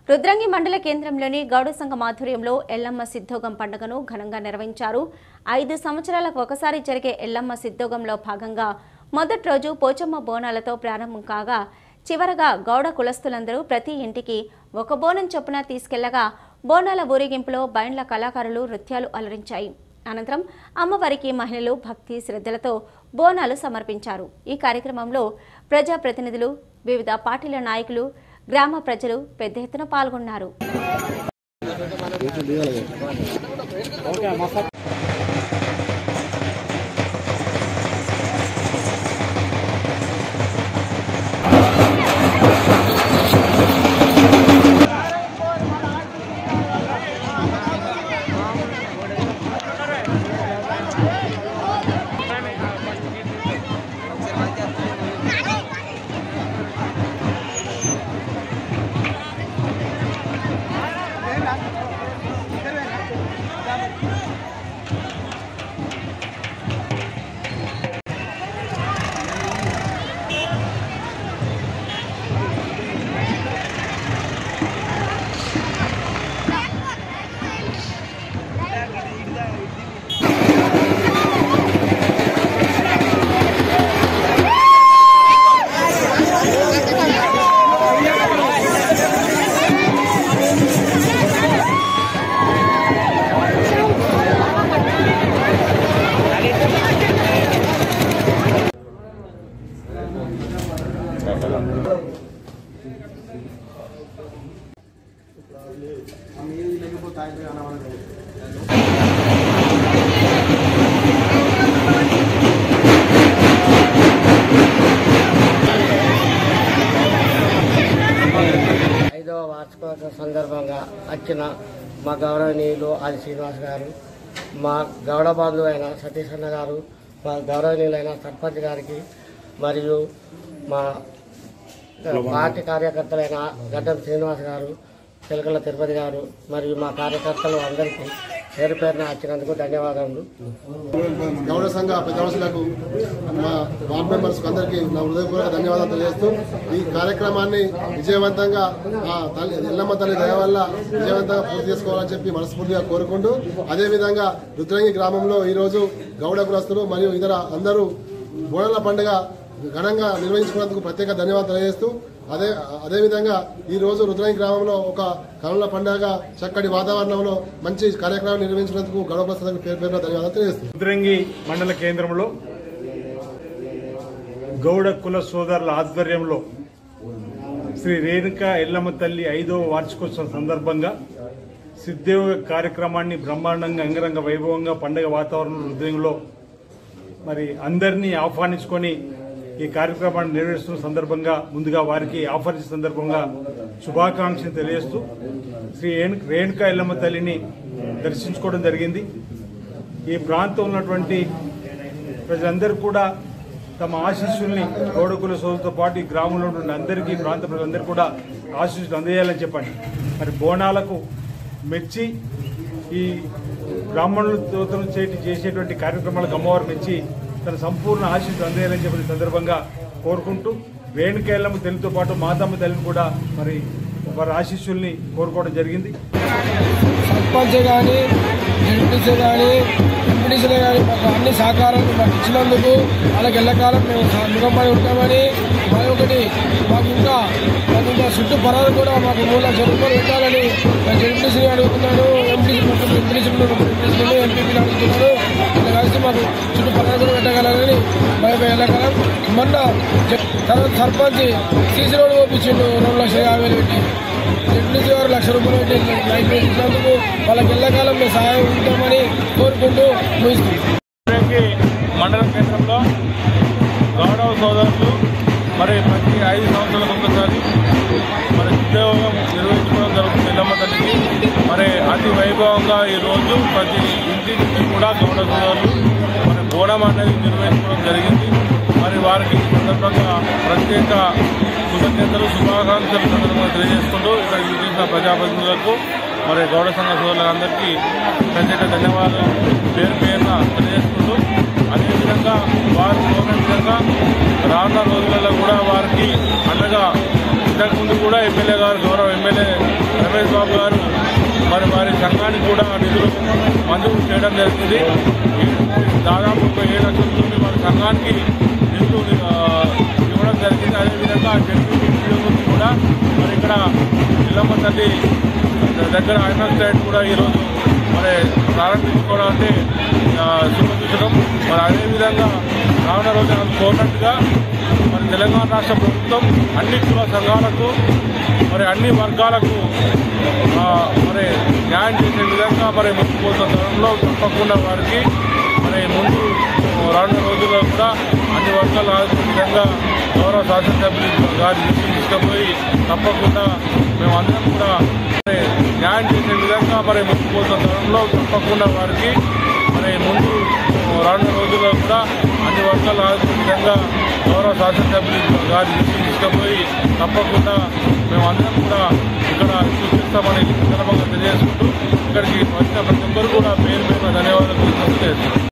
రుద్రంగి మండల కేంద్రంలోని గౌడ సంఘ మాధుర్యంలో ఎల్లమ్మ సిద్ధోగం పండుగను ఘనంగా నిర్వహించారు ఐదు సంవత్సరాలకు ఒకసారి జరిగే ఎల్లమ్మ సిద్ధోగంలో భాగంగా మొదటి రోజు పోచమ్మ బోనాలతో ప్రారంభం కాగా చివరగా గౌడ కులస్తులందరూ ప్రతి ఇంటికి ఒక బోనం చొప్పున తీసుకెళ్లగా బోనాల ఊరేగింపులో బైండ్ల కళాకారులు నృత్యాలు అలరించాయి అనంతరం అమ్మవారికి మహిళలు భక్తి శ్రద్ధలతో బోనాలు సమర్పించారు ఈ కార్యక్రమంలో ప్రజాప్రతినిధులు వివిధ పార్టీల నాయకులు గ్రామ ప్రజలు పెద్ద ఎత్తున పాల్గొన్నారు ఐదవ వార్షికోత్సవ సందర్భంగా వచ్చిన మా గౌరవనీయులు ఆది శ్రీనివాస్ గారు మా గౌడ బంధువు అయిన సతీష్ అన్న గారు మా గౌరవనీయులైన సర్పంచ్ గారికి మరియు మా పార్టీ కార్యకర్తలైన గడ్డం శ్రీనివాస్ గారు చిలకల తిరుపతి గారు మరియు మా కార్యకర్తలు అందరికీ పేరు పేరున వచ్చినందుకు ధన్యవాదాలు గౌడ సంఘ ప్రజలకు మా వార్డ్ మెంబర్స్ అందరికీ నా హృదయపూర్వక ధన్యవాదాలు తెలియజేస్తూ ఈ కార్యక్రమాన్ని విజయవంతంగా ఆ తల్లి ఎల్లమ్మ తల్లి దయ వల్ల విజయవంతంగా పూర్తి చేసుకోవాలని చెప్పి మనస్ఫూర్తిగా కోరుకుంటూ అదేవిధంగా రుద్రంగి గ్రామంలో ఈరోజు గౌడ కులస్తులు మరియు ఇతర అందరూ బోనాల పండుగ ఘనంగా నిర్వహించుకున్నందుకు ప్రత్యేక ధన్యవాదాలు తెలియజేస్తూ అదే అదేవిధంగా ఈ రోజు రుద్రంగి గ్రామంలో ఒక కనుల పండుగ చక్కటి వాతావరణంలో మంచి కార్యక్రమం నిర్వహించినందుకు గౌడ కులస్తులకు పేరు పేరున ధన్యవాదాలు తెలియజేస్తున్నాను రుద్రంగి మండల కేంద్రంలో గౌడ కుల సోదరుల ఆధ్వర్యంలో శ్రీ రేణుక ఎల్లమ్మ తల్లి ఐదవ వార్షికోత్సవం సందర్భంగా సిద్ధయోగ కార్యక్రమాన్ని బ్రహ్మాండంగా అంగరంగ వైభవంగా పండగ వాతావరణం రుద్రంగిలో మరి అందరినీ ఆహ్వానించుకొని ఈ కార్యక్రమాన్ని నిర్వహిస్తున్న సందర్భంగా ముందుగా వారికి ఆహ్వానించిన సందర్భంగా శుభాకాంక్షలు తెలియజేస్తూ శ్రీ రేణు- రేణుక ఎల్లమ్మ తల్లిని దర్శించుకోవడం జరిగింది ఈ ప్రాంతంలో ఉన్నటువంటి ప్రజలందరూ కూడా తమ ఆశీస్సుల్ని గౌడకుల సోదరులతో పాటు ఈ గ్రామంలో ఉన్న అందరికీ ఈ ప్రాంత ప్రజలందరూ కూడా ఆశీస్సులు అందజేయాలని చెప్పండి మరి బోనాలకు మెచ్చి ఈ బ్రాహ్మణులతో చేటి చేసేటువంటి కార్యక్రమాలకు అమ్మవారు మెచ్చి తన సంపూర్ణ ఆశీస్సులు అందజేయాలని చెప్పిన సందర్భంగా కోరుకుంటూ రేణుకేళ్ళమ్మ తల్లితో పాటు మాతమ్మ తల్లిని కూడా మరి వారి ఆశీస్సుల్ని కోరుకోవడం జరిగింది సర్పంచ్ కానీ ఎంపీసీ కానీ ఎంపీడీసీలు కానీ మాకు అన్ని సహకారాలు మాకు ఇచ్చినందుకు వాళ్ళకి ఎల్లకాలం మేము ముఖంపై ఉంటామని మరి ఒకటి మాకు ఇంకా మాకు ఇంకా చుట్టూ పరాలు కూడా మాకు మూడు లక్షల రూపాయలు పెట్టాలని నేను ఎంపీసీని అడుగుతున్నాను ఎంపీసీ ఎంపీడీసీలు ఎంపీసీలు ఎంపీపీలు అడుగుతున్నాను ఇలా కలిసి మాకు చుట్టూ పరాలు కూడా పెట్టగలరని మరి ఎల్లకాలం మొన్న జ- తర్వాత సర్పంచ్ సీసీ రోడ్డు పంపించిండు రెండు లక్షల యాభై వేలు పెట్టి ఎంపీసీ వారు లక్ష రూపాయలు పెట్టి లైఫ్ ఇచ్చినందుకు వాళ్ళకి ఎల్లకాలం మేము సహాయం ఉంటామని కోరుకుంటూ ముగిస్తున్నాం రుద్రంగి మండల కేంద్రంలో గౌరవ సోదరులు మరి ప్రతి ఐదు సంవత్సరాలకు ఒకసారి మరి ఉద్యోగం నిర్వహించుకోవడం జరుగుతుంది ఎల్లమ్మ తల్లికి మరి అతి వైభవంగా ఈ రోజు ప్రతి ఇంటి నుంచి కూడా గౌడ సోదరులు మరి బోనం అనేది నిర్వహించుకోవడం జరిగింది మరి వారికి ఈ సందర్భంగా ప్రత్యేక కృతజ్ఞతలు శుభాకాంక్షలు సందర్భంగా తెలియజేసుకుంటూ ఇక్కడ చేసిన ప్రజాప్రతినిధులకు మరి గౌడ సంఘ సోదరులందరికీ ప్రత్యేక ధన్యవాదాలు పేరు పేరున తెలియజేసుకుంటూ అదేవిధంగా వారు కోరిన విధంగా రానున్న రోజులలో కూడా వారికి అండగా ఇంతకుముందు కూడా ఎమ్మెల్యే గారు గౌరవ ఎమ్మెల్యే రమేష్ బాబు గారు మరి వారి సంఘానికి కూడా నిధులు మంజూరు చేయడం జరిగింది ఈ- దాదాపు ఒక ఏడు లక్షలతో వారి సంఘానికి నిధులు ఆ, ఇవ్వడం జరిగింది అదేవిధంగా జడ్పీ నుంచి కూడా మరి ఇక్కడ ఇల్లమ్మ తల్లి దగ్గర ఐనాక్స్ సైడ్ కూడా ఈరోజు మరి ప్రారంభించుకోవడం అంటే ఆ, శుభసూచకం మరి అదేవిధంగా రానున్న రోజు కోరినట్టుగా మరి తెలంగాణ రాష్ట్ర ప్రభుత్వం అన్ని కుల సంఘాలకు మరి అన్ని వర్గాలకు ఆ, మరి న్యాయం చేసే విధంగా మరి ముందుకు పోతున్న తరుణంలో తప్పకుండా వారికి మరి ముందు రానున్న రోజుల్లో కూడా అన్ని వర్గాలు ఆదుకునే విధంగా గౌరవ శాసనసభ్యులు గారి దృష్టికి తీసుకుపోయి తప్పకుండా మేము అందరం కూడా మరి న్యాయం చేసే విధంగా మరి ముందుకు పోతున్న తరుణంలో తప్పకుండా వారికి మరి ముందు రానున్న రోజుల్లో కూడా అన్ని వర్గాలు ఆదుకునే విధంగా గౌరవ శాసనసభ్యులు గారి దృష్టికి తీసుకుపోయి తప్పకుండా మేము అందరం కూడా ఇక్కడ సూచిస్తామని సందర్భంగా తెలియజేసుకుంటూ ఇక్కడికి వచ్చిన ప్రతి ఒక్కరు కూడా పేరు పేరు ధన్యవాదాలు తెలియజేస్తున్నాం